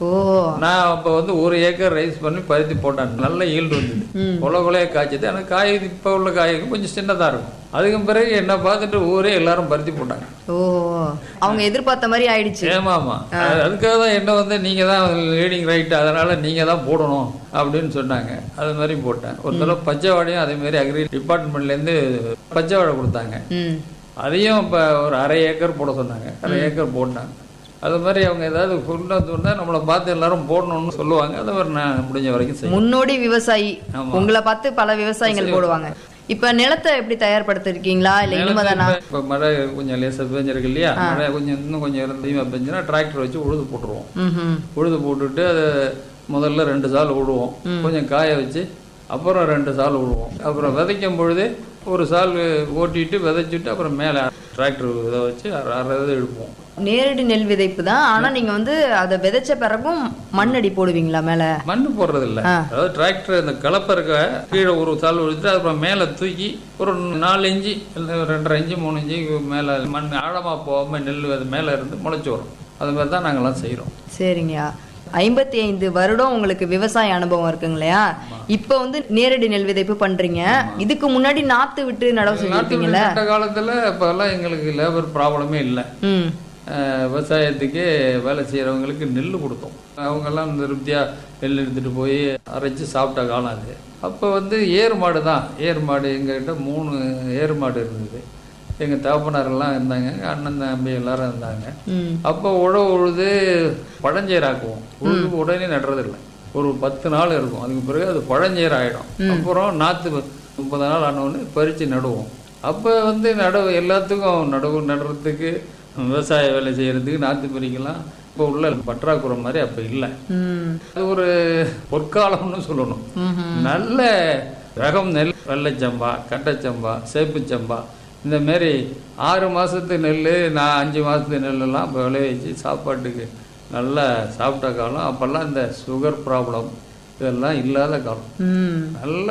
ஓ நான் அப்போ வந்து ஒரு ஏக்கர் ரைஸ் பண்ணி பருத்தி போட்டேன் நல்ல ஈல்டு வந்தது கொலை கொலையாக காய்ச்சது ஆனால் காய் இப்போ உள்ள காய்க்கு கொஞ்சம் சின்னதாக இருக்கும் அதுக்கு பிறகு என்ன பார்த்துட்டு ஊரே எல்லாரும் பருத்தி போட்டாங்க ஓ அவங்க எதிர்பார்த்த மாதிரி ஆயிடுச்சு ஏமாமா அது- அதுக்காக தான் என்ன வந்து நீங்கள் தான் லீடிங் ரைட் அதனால நீங்கள் தான் போடணும் அப்படின்னு சொன்னாங்க அது மாதிரி போட்டேன் ஒரு தடவை பச்சை வாடையும் அதே மாதிரி அக்ரி டிபார்ட்மெண்ட்லேருந்து பச்சை வாடை கொடுத்தாங்க ம் அதையும் இப்போ ஒரு அரை ஏக்கர் போட சொன்னாங்க அரை ஏக்கர் போட்டாங்க அது மாதிரி அவங்க ஏதாவது கொண்டு வந்தால் நம்மளை பார்த்து எல்லாரும் போடணும்னு சொல்லுவாங்க அதை மாதிரி நான் முடிஞ்ச வரைக்கும் செய்வேன் முன்னோடி விவசாயி ஆமா. உங்களை பார்த்து பல விவசாயிகள் போடுவாங்க இப்ப நிலத்தை எப்படி தயார்படுத்திருக்கீங்களா இல்ல இனிமேதானா இப்போ மழை கொஞ்சம் லேசாக பெஞ்சிருக்கு இல்லையா மழை கொஞ்சம் இன்னும் கொஞ்சம் இருந்தீங்க பெஞ்சுன்னா டிராக்டர் வச்சு உழுது போட்டுருவோம் ம் உழுது போட்டுட்டு அதை முதல்ல ரெண்டு சால் விடுவோம் கொஞ்சம் காய வச்சு அப்புறம் ரெண்டு சால் விடுவோம் அப்புறம் விதைக்கும் பொழுது ஒரு சால் ஓட்டிட்டு விதைச்சிட்டு அப்புறம் மேலே டிராக்டர் இதை வச்சு அரை அரை இதை எடுப்போம் நேரடி நெல் விதைப்பு தான் ஆனா நீங்க வந்து அதை விதைச்ச பிறகும் மண்ணடி போடுவீங்களா மேல மண் போடுறது இல்ல ஆ. அதாவது டிராக்டர் இந்த கலப்பருக்க கீழே ஒரு சால் விழுத்துட்டு அப்புறம் மேலே தூக்கி ஒரு நாலு இன்ச்சு இல்லை ஒரு ரெண்டரை இன்ச்சு மூணு இன்ச்சு மேலே மண் ஆழமாக போகாமல் நெல் அது மேலே இருந்து முளைச்சி வரும் அது மாதிரி தான் நாங்கள்லாம் செய்கிறோம் சரிங்கய்யா ஐம்பத்தி ஐந்து வருடம் உங்களுக்கு விவசாய அனுபவம் இருக்குங்க இல்லையா இப்ப வந்து நேரடி நெல் விதைப்பு பண்றீங்க இதுக்கு முன்னாடி நாத்து விட்டு நடவு செஞ்சிருப்பீங்கல்ல அந்த காலத்தில் இப்போல்லாம் எங்களுக்கு லேபர் ப்ராப்ளமே இல்லை ம் அஹ் விவசாயத்துக்கு வேலை செய்கிறவங்களுக்கு நெல் கொடுத்தோம் அவங்கெல்லாம் திருப்தியாக நெல் எடுத்துகிட்டு போய் அரைச்சி சாப்பிட்ட காலம் அது அப்போ வந்து ஏர் மாடு தான் ஏர் மாடு எங்ககிட்ட மூணு ஏர் மாடு இருந்தது எங்கள் தகப்பனாரெல்லாம் இருந்தாங்க எங்க அண்ணன் தம்பி எல்லாரும் இருந்தாங்க ம் அப்போ உழவு உழுது பழஞ்சேராக்குவோம் உழுது உடனே நடுறதில்லை ஒரு பத்து நாள் இருக்கும் அதுக்கு பிறகு அது பழஞ்சேர் ஆகிடும் அப்புறம் நாற்று முப்பது நாள் ஆனவுடனே பறித்து நடுவோம் அப்போ வந்து நடவு எல்லாத்துக்கும் நடவு நடுறதுக்கு விவசாய வேலை செய்கிறதுக்கு நாற்று பறிக்கலாம் இப்போ உள்ள பற்றாக்குறை மாதிரி அப்போ இல்லை ம் அது ஒரு பொற்காலம்னு சொல்லணும் நல்ல ரகம் நெல் வெள்ளைச்சம்பா கட்டச்சம்பா சேப்புச்சம்பா இந்த மாதிரி ஆறு மாதத்து நெல் நான் அஞ்சு மாதத்து நெல்லெல்லாம் இப்போ விளைவிச்சு சாப்பாட்டுக்கு நல்லா சாப்பிட்ட காலம் அப்போல்லாம் இந்த சுகர் ப்ராப்ளம் இதெல்லாம் இல்லாத காலம் ம் நல்ல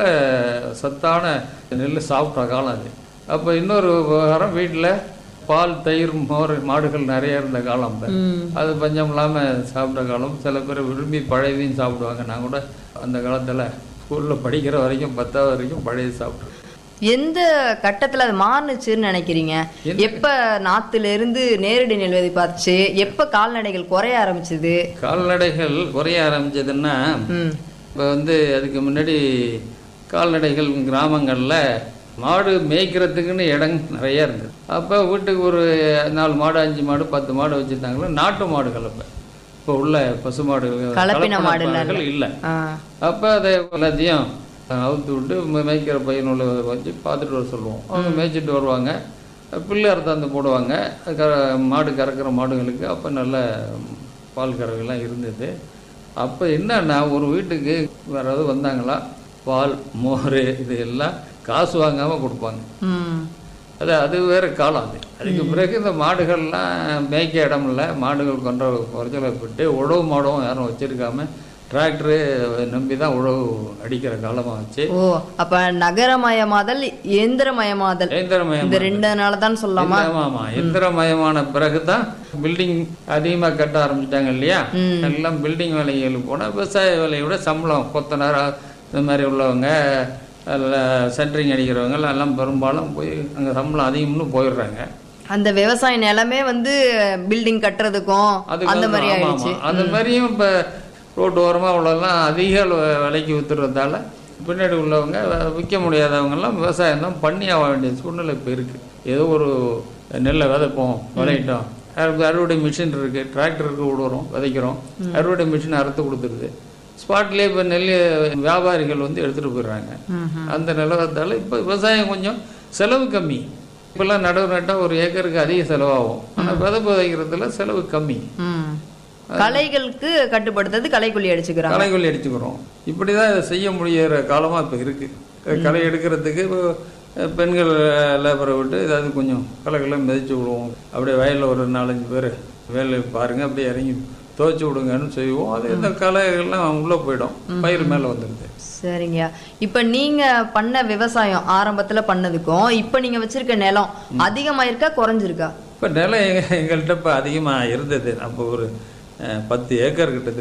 சத்தான நெல் சாப்பிட்ட காலம் அது அப்போ இன்னொரு வாரம் வீட்டில் பால் தயிர் மோர் மாடுகள் நிறைய இருந்த காலம் அப்ப. ம் அது பஞ்சம் இல்லாமல் சாப்பிட்ட காலம் சில பேர் விரும்பி பழையதையும் சாப்பிடுவாங்க நான் கூட அந்த காலத்தில் ஸ்கூலில் படிக்கிற வரைக்கும் பத்தாவது வரைக்கும் பழைய சாப்பிட்ருக்கேன் எந்த கட்டத்துல அது மாறுனுச்சுன்னு நினைக்கிறீங்க எப்ப நாத்துல இருந்து நேரடி நெல் விதைப்பாச்சு எப்ப கால்நடைகள் குறைய ஆரம்பிச்சது கால்நடைகள் குறைய ஆரம்பிச்சதுன்னா ம் இப்போ வந்து அதுக்கு முன்னாடி கால்நடைகள் கிராமங்களில் மாடு மேய்க்கிறதுக்குன்னு இடம் நிறைய இருந்தது அப்போ வீட்டுக்கு ஒரு நாலு மாடு அஞ்சு மாடு பத்து மாடு வச்சுருந்தாங்களோ நாட்டு மாடுகள் அப்போ இப்போ உள்ள பசு மாடுகள் கலப்பின மாடுலாம் மாடுகள் இல்லை ஆ அப்போ அதை எல்லாத்தையும் அவுத்து விட்டு மே- மேய்க்கிற பையன் உள்ள வச்சு பார்த்துட்டு வர சொல்லுவோம் அவங்க மேய்ச்சிட்டு வருவாங்க புல்லு அறுத்தாந்து போடுவாங்க க மாடு கறக்கிற மாடுகளுக்கு அப்போ நல்ல பால் கறவைலாம் இருந்தது அப்போ என்னன்னா ஒரு வீட்டுக்கு யாராவது வந்தாங்களா பால் மோர் இது எல்லாம் காசு வாங்காமல் கொடுப்பாங்க ம் அது அது வேறு காலம் அது அதுக்கு பிறகு இந்த மாடுகள்லாம் மேய்க்க இடம் இல்லை மாடுகள் கொண்ட குறைச்சலை விட்டு உழவு மாடும் யாரும் வச்சிருக்காம டிராக்டரு நம்பி தான் உழவு அடிக்கிற காலமாக வச்சு ஓ அப்ப நகரமயமாதல் இயந்திரமயமாதல் இயந்திரமயம் இந்த ரெண்டு நாள தான் சொல்லலாமா ஆமாம் எந்திரமயமான பிறகு தான் பில்டிங் அதிகமாக கட்ட ஆரம்பிச்சிட்டாங்க இல்லையா ம். எல்லாம் பில்டிங் வேலைகளுக்கு போனால் விவசாய வேலையை விட சம்பளம் கொத்தனார் இந்த மாதிரி உள்ளவங்க சென்ட்ரிங் அடிக்கிறவங்க எல்லாம் பெரும்பாலும் போய் அங்கே சம்பளம் அதிகம்னு போயிடுறாங்க அந்த விவசாய நிலமே வந்து பில்டிங் கட்டுறதுக்கும் அதுக்கு அந்த வந்து- மாதிரி ஆமா, ஆயிடுச்சு ஆமா. அந்த மாதிரியும் இப்போ ரோட்டு ஓரமாக உள்ளதெல்லாம் அதிக வ- விலைக்கு வித்துறதால பின்னாடி உள்ளவங்க வ- விற்க முடியாதவங்கெல்லாம் விவசாயம் தான் பண்ணி ஆக வேண்டிய சூழ்நிலை இப்போ இருக்குது ஏதோ ஒரு நெல்லை விதைப்போம் விளையிட்டோம் அறுவடை அறுவடை மிஷின் இருக்குது டிராக்டருக்கு விடுறோம் விதைக்கிறோம் அறுவடை மிஷின் அறுத்து கொடுத்துருது ஸ்பாட்லேயே இப்போ நெல் வியாபாரிகள் வந்து எடுத்துகிட்டு போயிடுறாங்க ம்ஹும். அந்த நிலவரத்தால் இப்போ விவசாயம் கொஞ்சம் செலவு கம்மி இப்போல்லாம் நடவு நட்டால் ஒரு ஏக்கருக்கு அதிக செலவாகும் ஆனால் விதை விதைக்கிறதுல செலவு கம்மி ம் கலைகளுக்கு கட்டுப்படுத்துறது கலைக்குள்ளி அடிச்சுக்கிறாங்க களைகொல்லி அடிச்சுக்கிறோம் இப்படி தான் இதை செய்ய முடியிற காலமாக இப்போ இருக்குது களை எடுக்கிறதுக்கு இப்போ அஹ், பெண்கள் லேபரை விட்டு ஏதாவது கொஞ்சம் களைகள்லாம் மிதிச்சு விடுவோம் அப்படியே வயலில் ஒரு நாலஞ்சு பேர் வேலை பாருங்கள் அப்படியே இறங்கி துவைச்சி விடுங்கன்னு செய்வோம் அது இந்த களைகள்லாம் உள்ளே போயிடும் பயிர் மேலே வந்துடுது சரிங்க இப்ப நீங்க பண்ண விவசாயம் ஆரம்பத்துல பண்ணதுக்கும் இப்ப நீங்க வச்சிருக்க நிலம் அதிகமாயிருக்கா குறைஞ்சிருக்கா இப்போ நிலம் எங்க எங்கள்கிட்ட இப்போ அதிகமாக இருந்தது அப்போ ஒரு அஹ், பத்து ஏக்கர் கிட்டத்தட்ட